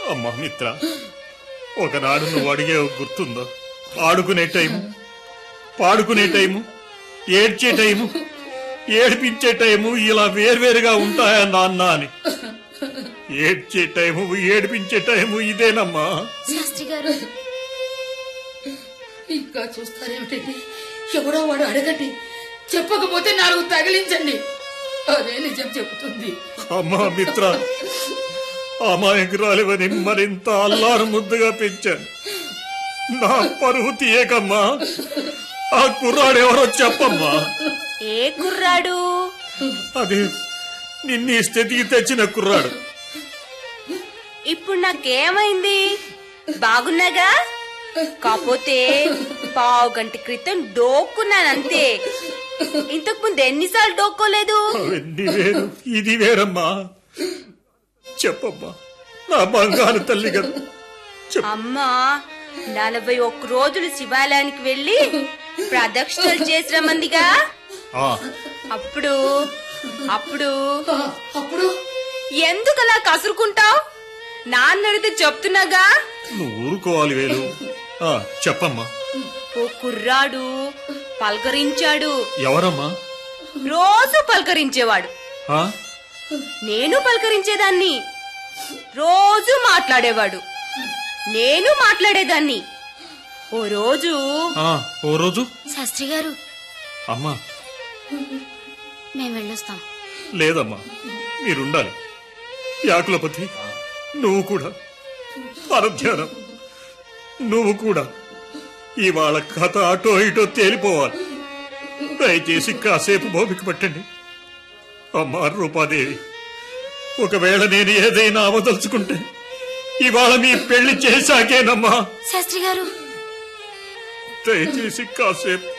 అమ్మా మిత్ర ఒకనాడు నువ్వు అడిగే గుర్తుందో ఆడుకునే టైము పాడుకునే టైము ఏడ్చే టైము ఏడిపించే టైము ఇలా వేర్వేరుగా ఉంటాయా నాన్న అని ఏడ్చే టైము ఏడిపించే టైము ఇదేనమ్మా శాస్త్రి గారు ఇంకా చూస్తారేమిటండి ఎవరో వాడు అడగండి చెప్పకపోతే నాలుగు తగిలించండి అదే నిజం చెబుతుంది అమ్మా మిత్ర అమాయకురాలివని మరింత అల్లారు ముద్దుగా పెంచాను నా పరువు తీయకమ్మా ఆ కుర్రాడెవరో చెప్పమ్మా ఏ కుర్రాడు అదే నిన్ను ఈ స్థితికి తెచ్చిన కుర్రాడు ఇప్పుడు నాకేమైంది బాగున్నాగా కాకపోతే పావు గంట క్రితం డోక్కున్నానంతే ఇంతకు ముందు ఎన్నిసార్లు డోక్కోలేదు అవన్నీ వేరు ఇది వేరమ్మా చెప్పమ్మా నా బంగారు తల్లి కదా చెప్పు అమ్మా నలభై ఒక్క రోజులు శివాలయానికి వెళ్ళి ప్రదక్షిణలు చేసి రమ్మందిగా ఆ, అప్పుడు అప్పుడు ఆ, అప్పుడు ఎందుకలా కసురుకుంటావు నాన్నడితే చెప్తున్నాగా నువ్వు ఊరుకోవాలి వేరు ఆ, చెప్పమ్మా ఓ కుర్రాడు పలకరించాడు ఎవరమ్మా రోజు పలకరించేవాడు ఆ? నేను పలకరించేదాన్ని రోజు మాట్లాడేవాడు నేను మాట్లాడేదాన్ని ఓ రోజు ఆ, ఓ రోజు శాస్త్రి గారు అమ్మా మేము వెళ్ళొస్తాం లేదమ్మా మీరుండాలి యాకులపతి నువ్వు కూడా పరధ్యానం నువ్వు కూడా ఇవాళ కథ అటో ఇటో తేలిపోవాలి దయచేసి కాసేపు భోపిక పట్టండి అమ్మా రూపాదేవి ఒకవేళ నేను ఏదైనా అవదలుచుకుంటే ఇవాళ మీ పెళ్లి చేశాకేనమ్మా శాస్త్రి గారు దయచేసి కాసేపు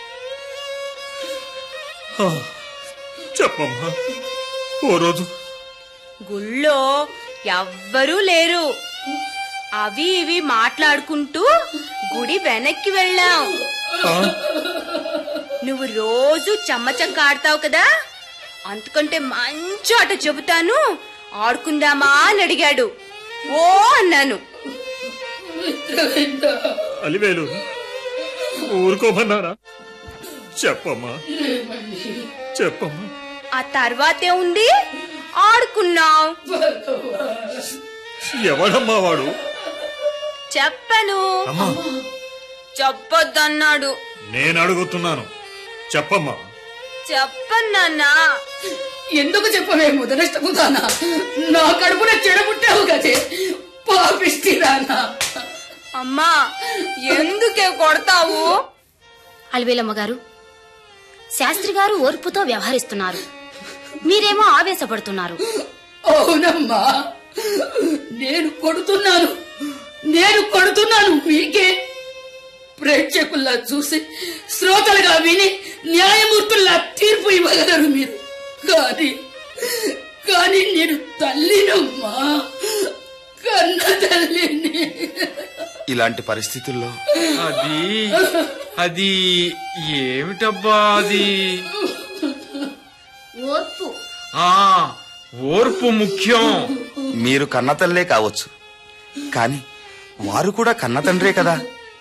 ఆ, చెప్పమ్మా ఓ రోజు గుళ్ళో ఎవ్వరూ లేరు అవి ఇవి మాట్లాడుకుంటూ గుడి వెనక్కి వెళ్ళాం ఆ, నువ్వు రోజు చెమ్మచక్క ఆడతావు కదా అంతకంటే మంచి ఆట చెబుతాను ఆడుకుందామా అని అడిగాడు ఓ అన్నాను మిత్రవింద అలివేలు ఊరుకోమన్నారా చెప్పమ్మా ఏమండి చెప్పమ్మా ఆ తర్వాతే ఉంది ఆడుకున్నాం భగవా ఎవడమ్మా వాడు చెప్పను అమ్మా చెప్పొద్దన్నాడు నేను అడుగుతున్నాను చెప్పమ్మా చెప్పన్నానా ఎందుకు చెప్పవే ముదనష్టపుతానా నా కడుపున చెడబుట్టావు కదే పాపిష్టిరానా అమ్మా ఎందుకే కొడతావు అల్వేలమ్మ గారు శాస్త్రి గారు ఓర్పుతో వ్యవహరిస్తున్నారు మీరేమో ఆవేశపడుతున్నారు అవునమ్మా నేను కొడుతున్నాను నేను కొడుతున్నాను మీకే ప్రేక్షకుల్లా చూసి శ్రోతలుగా విని న్యాయమూర్తుల్లా తీర్పు ఇవ్వగలరు మీరు కానీ కానీ నేను తల్లినమ్మా కన్న తల్లిని ఇలాంటి పరిస్థితుల్లో అది అది ఏమిటబ్బా అది ఓర్పు ఆ ఓర్పు ముఖ్యం మీరు కన్నతల్లే కావచ్చు కాని వారు కూడా కన్న తండ్రే కదా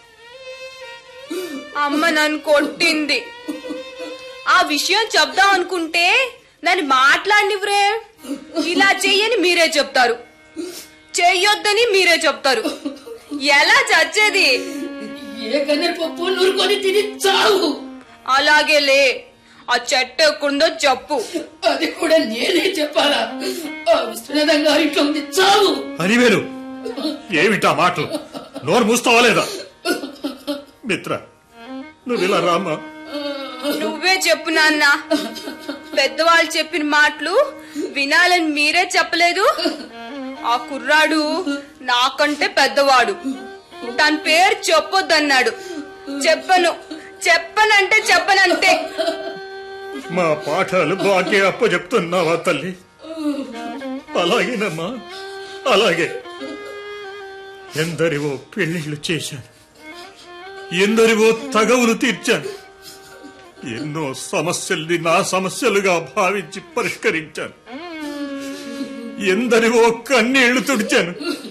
అమ్మ నన్ను కొట్టింది ఆ విషయం చెప్దాం అనుకుంటే నన్ను మాట్లాడినివ్వరే ఇలా చెయ్యని మీరే చెప్తారు చెయ్యొద్దని మీరే చెప్తారు ఎలా చచ్చేది ఏ కన్నె పప్పు నూరుకొని తిని చావు అలాగేలే ఆ చెట్టు ఎక్కడుందో చెప్పు అది కూడా నేనే చెప్పాలా ఆ విశ్వనాథం గారింట్లో ఉంది చావు అలివేలు ఏమిటా మాటలు నోరు మూస్తావా లేదా మిత్ర నువ్వు ఇలా రామ్మా నువ్వే చెప్పు నాన్న పెద్దవాళ్ళు చెప్పిన మాటలు వినాలని మీరే చెప్పలేదు ఆ కుర్రాడు నాకంటే పెద్దవాడు తన పేరు చెప్పొద్దన్నాడు చెప్పను చెప్పనంటే చెప్పనంతే మా పాఠాలు బాకే అప్ప చెప్తున్నావా తల్లి అలాగేనమ్మా అలాగే ఎందరివో పెళ్లిళ్ళు చేశాను ఎందరివో తగవులు తీర్చాను ఎన్నో సమస్యల్ని నా సమస్యలుగా భావించి పరిష్కరించాను ఎందరివో కన్నీళ్లు తుడిచాను